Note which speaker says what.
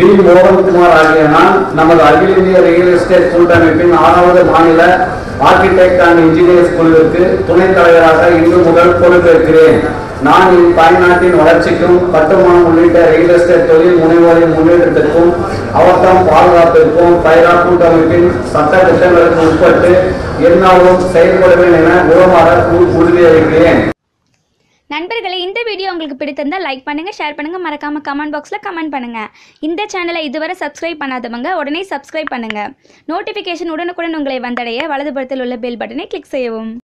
Speaker 1: B Mohankumar ஆகிய நான் நமது அகில இந்திய ரியல் எஸ்டேட் கூட்டமைப்பின் ஆறாவது மாநில ஆர்கிடெக்ட் அண்ட் இன்ஜினியர்ஸ் குழுவிற்கு துணைத் தலைவராக இன்று முதல் பொறுப்பேற்கிறேன் நான் என் தாய்நாட்டின் வளர்ச்சிக்கும் கட்டுமானம் உள்ளிட்ட ரியல் எஸ்டேட் தொழில் முனைவோரின் முன்னேற்றத்திற்கும் அவர்தம் பாதுகாப்பிற்கும் பைரா கூட்டமைப்பின் சட்ட திட்டங்களுக்கு உட்பட்டு எந்நாளும் செயல்படுவேன் என உருமாற உறுதியளிக்கிறேன்
Speaker 2: நண்பர்களே இந்த வீடியோ உங்களுக்கு பிடித்திருந்தால் லைக் பண்ணுங்கள் ஷேர் பண்ணுங்கள் மறக்காமல் கமெண்ட் பாக்ஸில் கமெண்ட் பண்ணுங்கள் இந்த சேனலை இதுவரை சப்ஸ்கிரைப் பண்ணாதவங்க உடனே சப்ஸ்கிரைப் பண்ணுங்கள் நோட்டிஃபிகேஷன் உடனுக்குடன் உங்களை வந்தடைய வலதுபுறத்தில் உள்ள பெல் பட்டனை கிளிக் செய்யவும்